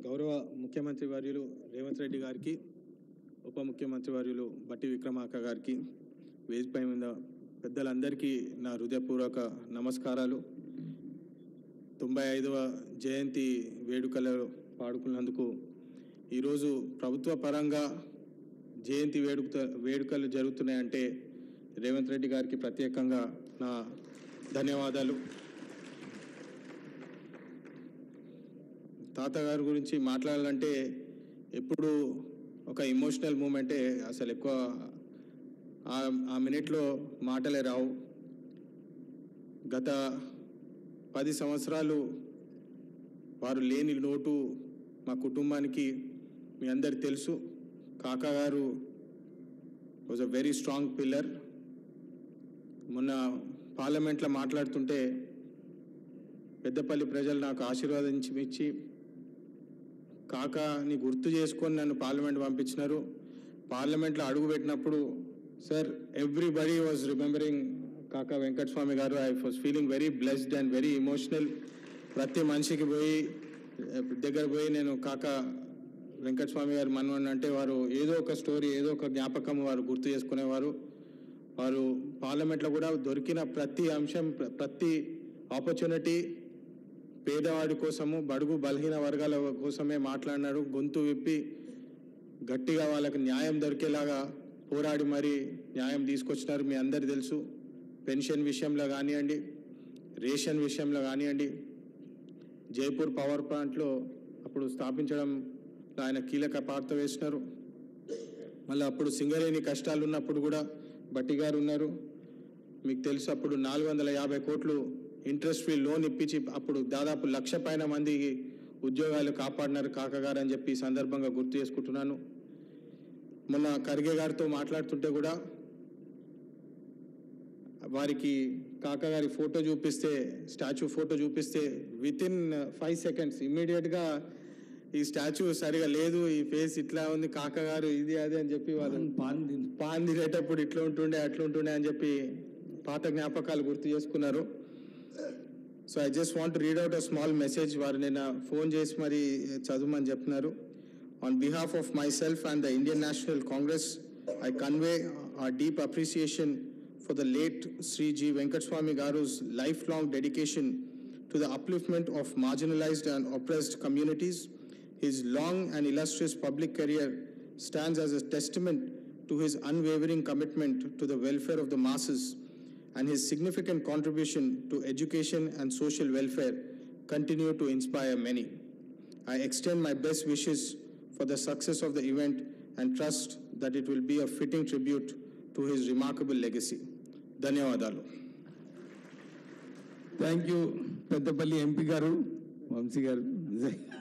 గౌరవ ముఖ్యమంత్రి వర్యులు రేవంత్ రెడ్డి గారికి ఉప ముఖ్యమంత్రి వర్యులు బట్టి విక్రమార్క గారికి వేదికపై మీద పెద్దలందరికీ నా హృదయపూర్వక నమస్కారాలు తొంభై ఐదవ జయంతి వేడుకలు పాడుకున్నందుకు ఈరోజు ప్రభుత్వ పరంగా జయంతి వేడుక వేడుకలు జరుగుతున్నాయంటే రేవంత్ రెడ్డి గారికి ప్రత్యేకంగా నా ధన్యవాదాలు తాతగారి గురించి మాట్లాడాలంటే ఎప్పుడు ఒక ఇమోషనల్ మూమెంటే అసలు ఎక్కువ ఆ- ఆ మినిట్లో మాటలే రావు గత పది సంవత్సరాలు వారు లేని లోటు మా కుటుంబానికి మీ అందరికి తెలుసు Kaka garu was a very strong pillar మొన్న పార్లమెంట్లో మాట్లాడుతుంటే పెద్దపల్లి ప్రజలు నాకు ఆశీర్వాదించి ఇచ్చి కాకాని గుర్తు చేసుకొని నన్ను పార్లమెంట్ పంపించినారు పార్లమెంట్లో అడుగు పెట్టినప్పుడు sir everybody was remembering Kaka Venkataswamy garu I was feeling very blessed and very emotional ప్రతి మనిషికి పోయి eh, దగ్గర పోయి నేను కాకా వెంకటస్వామి గారు మనవన్ అంటే వారు ఏదో ఒక స్టోరీ ఏదో ఒక జ్ఞాపకం వారు గుర్తు చేసుకునేవారు వారు పార్లమెంట్లో కూడా దొరికిన ప్రతి అంశం ప్ర- ప్రతి ఆపర్చునిటీ పేదవాడి కోసము బడుగు బలహీన వర్గాల కోసమే మాట్లాడినాడు గొంతు విప్పి గట్టిగా వాళ్ళకి న్యాయం దొరికేలాగా పోరాడి మరి న్యాయం తీసుకొచ్చినారు మీ అందరు తెలుసు పెన్షన్ విషయంలో కానివ్వండి రేషన్ విషయంలో కానివ్వండి జైపూర్ పవర్ ప్లాంట్లో అప్పుడు స్థాపించడం ఆయన కీలక పాత్ర వేసినారు మళ్ళీ అప్పుడు సింగరేణి కష్టాలు ఉన్నప్పుడు కూడా బట్టి గారు ఉన్నారు మీకు తెలుసు అప్పుడు నాలుగు వందల యాభై కోట్లు ఇంట్రెస్ట్ ఫ్రీ లోన్ ఇప్పించి అప్పుడు దాదాపు లక్ష పైన మందికి ఉద్యోగాలు కాపాడినారు కాకగారు అని చెప్పి ఈ సందర్భంగా గుర్తు చేసుకుంటున్నాను మొన్న ఖర్గే గారితో మాట్లాడుతుంటే కూడా వారికి కాకగారి ఫోటో చూపిస్తే స్టాచ్యూ ఫోటో చూపిస్తే విత్ ఇన్ ఫైవ్ సెకండ్స్ ఇమ్మీడియట్గా ఈ స్టాచ్యూ సరిగా లేదు ఈ ఫేస్ ఇట్లా ఉంది కాకగారు ఇది అది అని చెప్పి వాళ్ళు పాన్ తిన్- పాన్ తినేటప్పుడు ఇట్లా ఉంటుండే అట్లా ఉంటుండే అని చెప్పి పాత జ్ఞాపకాలు గుర్తు చేసుకున్నారు so I just want read out a small message వారు నిన్న ఫోన్ చేసి మరి చదవమని చెప్తున్నారు on behalf of myself and the Indian National Congress I convey a deep appreciation for the late Shri G Venkataswamy garu's lifelong dedication to the upliftment of marginalized and oppressed communities. His long and illustrious public career stands as a testament to his unwavering commitment to the welfare of the masses and his significant contribution to education and social welfare continue to inspire many. I extend my best wishes for the success of the event and trust that it will be a fitting tribute to his remarkable legacy. ధన్యవాదాలు thank you Peddapalli MP garu Vamsi గారు